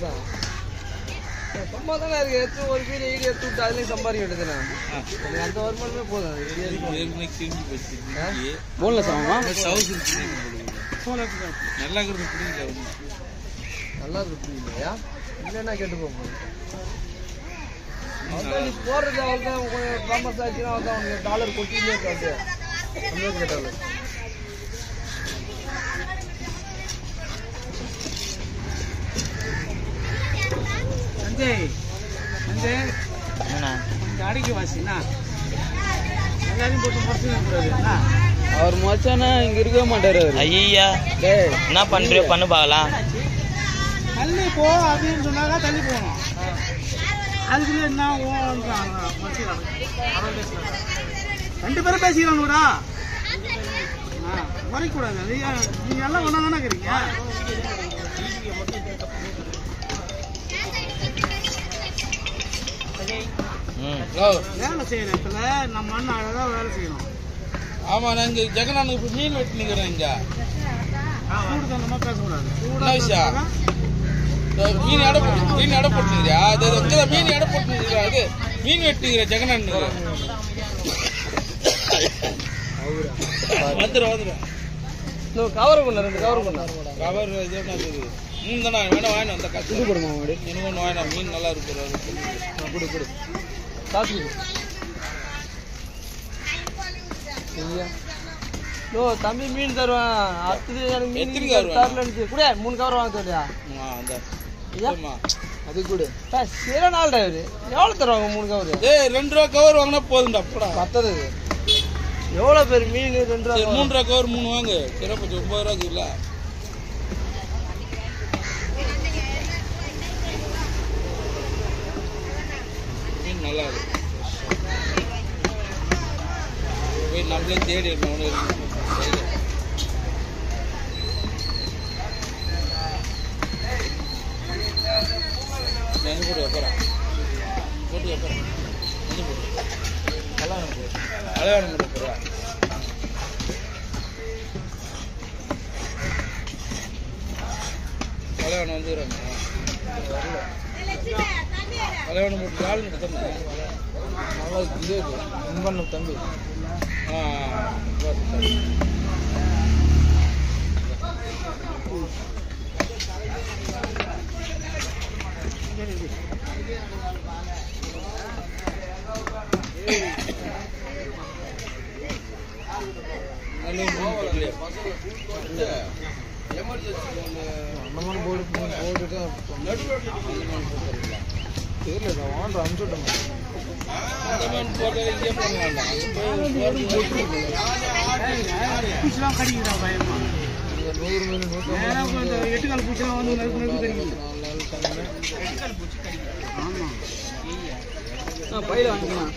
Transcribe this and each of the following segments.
தான் சும்மா தானே இருக்கு எடுத்து ஒரு வீடு ஈடு எடுத்து விட்டு அதுலேயும் சம்பாதிக்க வேண்டியதுண்ணே எனக்கு அந்த வருமானமே போதும் அது இது எதுக்கு? ஏற்கனவே கிழிஞ்சு போச்சு இன்னைக்கு. போன்ல சாமா சவுஸ் இருக்கு நல்லா இருக்கிறது புரியல அவனுக்கு. நல்லா இருக்கு இல்லையா இல்லைன்னா கெட்டு போக போகுது அவன் நீ போடுறது அவள் தான் கொஞ்சம் ஃபேமஸ் ஆச்சுன்னா அவள் தான் உனக்கு டாலர் கொட்டிலே இருக்காது அமெரிக்க டாலர் சஞ்சய் சஞ்சய் கொஞ்சம் அடிக்க வாசினா எல்லாரையும் போட்டு முடிச்சு கூடாது அவர் மச்சானா இங்க இருக்கவே மாட்டாரு அவரு. ஐயா டேய் என்ன பண்றியோ பண்ணு பார்க்கலாம் தள்ளி போ அப்படின்னு சொன்னாக்கா தள்ளி போகணும் அதுக்குள்ளே என்ன ஓன்றாங்க மச்சிக்கிறாங்க அவன் பேசுறாங்க ரெண்டு பேரும் பேசிக்கிறானுடா ஆ குறைக்கூடாது அது ஏன் நீங்க எல்லாம் ஒன்றா தானே இருக்கிறீங்க ம் ஹலோ. வேலை செய்யற இடத்துல நம்ம அண்ணன் அழகா வேலை செய்யணும் ஆமா நான் இங்க ஜெகனானுக்கு இப்ப மீன் வெட்டி நிக்கிறேன் இங்க சூடு தந்தமா பேசக்கூடாது என்ன விஷயம்? இதோ மீன் எடை போட்டு மீன் எடை போட்டுங்கிறியா அது அங்கதான் மீன் எடை போட்டுங்கிறியா அது மீன் வெட்டுங்கிற ஜெகனான் வந்துடும் வந்துடும் இந்த கவர் பண்ண ரெண்டு கவர் பண்ண கவர் இது என்ன இது மூணு தானே வேணா வாங்கினோம் அந்த காசு இது கொடுமா மாடி எனக்கு ஒன்று வாங்கினோம் மீன் நல்லா இருக்கு கொடு கொடு காசு கொடு ஐயா ஓ தம்பி மீன் தருவேன் அடுத்தது எனக்கு மீன் எத்தனை cover வேணும்? தரலன்னு கூட மூணு கவர் வாங்க சொல்லியா ஆ அந்த ஐயா ஆமா. அது கூட சில நாள் டிரைவர் எவ்வளோ தருவாங்க மூணு கவர் ஏய் ரெண்டு ரூபா கவர் வாங்கினா போதும்டா அப்படா பத்தது எவ்வளோ பேர் மீன் ரெண்டு சரி ரூபா மூணு ரூபா கவர் மூணு வாங்கு சிறப்பு ஒன்பது ரூபாய்க்கு இல்லை மீன் நல்லா இருக்கு போய் நம்மளே தேடி எடுக்கணும் ஒன்று எங்க போட்டு வைப்பறேன் போட்டு வைப்பறேன் எங்க போட்டு கல்யாணம் போட்டு கல்யாணம் போட்டு போகிறேன் கல்யாணம் வந்துடுறாங்க கல்யாணம் போட்டு நாள் நடத்தணும் நல்லா இது பண்ண தம்பி ஆ சரி, சரி. நல்ல மீன் தெரியல. இல்ல. அந்தமான போர்டு போர்டு தான் தெரியல நான் வாங்க அனுப்பிச்சுட்டேன் அந்த மீன் போட்டதை இங்கே போட வேண்டாம். அங்க போய் போட்டு பூச்சிலாம் கடிக்குதா பயமா இங்கே நூறு மீன் நூற்றி நேரா போய் இந்த எட்டுக்கால் பூச்சிலாம் வந்து நறுக்கு நறுக்கு கடிக்குது ஆமா பையில வாங்கிக்கலாம்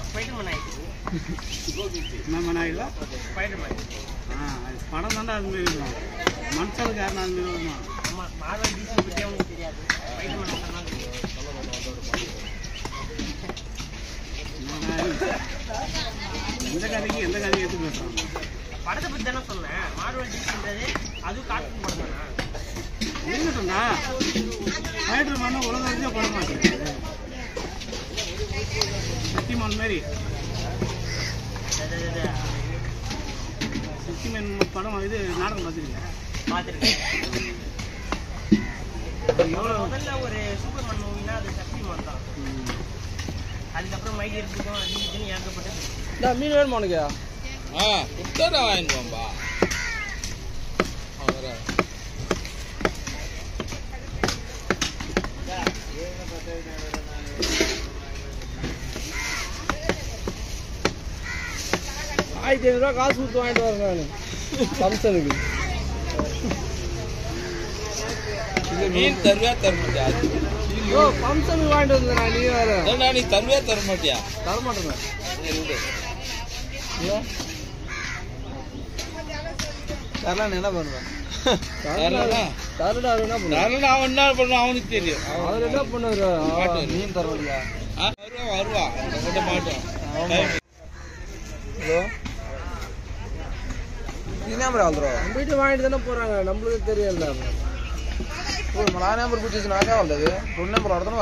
நம்ம நாயில ஆ அது படம் தாண்டா அது மாதிரி இருக்கும் மனுஷனுக்கு யாரும் அது மாதிரி வருமா எந்த கதைக்கு எந்த கதையை எடுத்து பேசுறான் படத்தை பத்தி தானே சொன்னேன் மார்வல் டிசின்றது அதுவும் கார்ட்டூன் படம் தானே இருக்கட்டும்டா ஃபைட்டர் பண்ண உலகத்தையே பட மாட்டேங்குது சக்திமான் மாதிரி சக்திமான் படம் இது நாடகம் பார்த்துருக்கீங்க பார்த்துருக்கேன் முதல்ல ஒரு சூப்பர்மேன் மூவினா அது சக்திமான் தான் அதுக்கப்புறம் மைடியர் புக்கம் அது இதுன்னு ஏகப்பட்டது மீன் வேணுமா உனக்கு ஆ குத்தரை வாங்கிடுவான்பா அவரை ஆயிரத்தி ஐநூறுரூவா காசு கொடுத்து வாங்கிட்டு வரேன் நான் ஃபங்க்ஷனுக்கு மீன் தருவியா தர மாட்டியா ஓ ஃபங்க்ஷனுக்கு வாங்கிட்டு வந்தேன் நீ வேற அதான்டா, நீ தருவியா தர மாட்டியா தரமாட்டேன் சரி, விடு. தரலாம் என்ன பண்ணுவேன் தரலனா? தரடா என்ன பண்ணுவேன் தரலனா அவன் என்ன பண்ணுவான் அவனுக்கு தெரியும் அவர் என்ன பண்ணுவாரு மாட்டுவாரு. மீன் தரவில்லையா ஆ, வருவான் வருவான் கொட்ட மாட்டோம் ஆமா. ஹலோ நீ நம்பர் ஆல்றோம் வீட்டு வாங்கிட்டு தானே போறாங்க நம்மளுக்கு தெரியல ఇప్పుడు మా నాన్న నెంబర్ గుర్తించి నాకే వాళ్ళది రెండు నెంబర్ ఆడుతున్నావా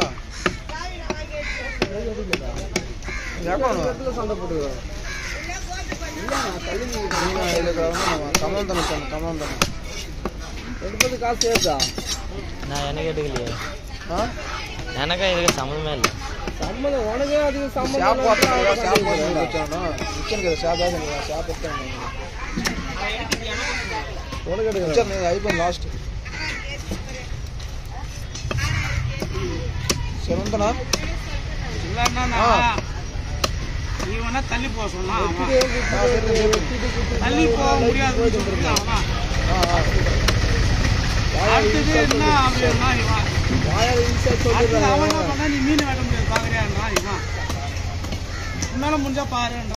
கமலம் தானே சொன்ன கமலம் தானே எடுப்பது காசு சேர்த்தா நான் எனக்கு எடுக்கலையே ஆ எனக்கும் இதுக்கு சம்மந்தமே இல்லை சம்மந்தம் உனக்கே அதிக சம்மந்தம் ஷாப் பார்த்தா ஷாப் வச்சானோ கிச்சன் కదా ஷாப் ஆகுது ஷாப் ఎత్తాను உனக்கு எடுக்க నేను అయిపోయింది లాస్ట్ செவந்தனா இல்லைன்னா ஆ. நான் இவனா தள்ளி போக சொன்னான் அவன். தள்ளி போக முடியாதுன்னு சொல்லிட்டு அவன் அடுத்தது என்ன அப்படின்னா இவன் அடுத்தது அவன் என்ன பண்ணா நீ மீன் வெட்ட முடியாது பாக்குறியான்றான் இவன் உன்னால முடிஞ்சா பாருன்றான்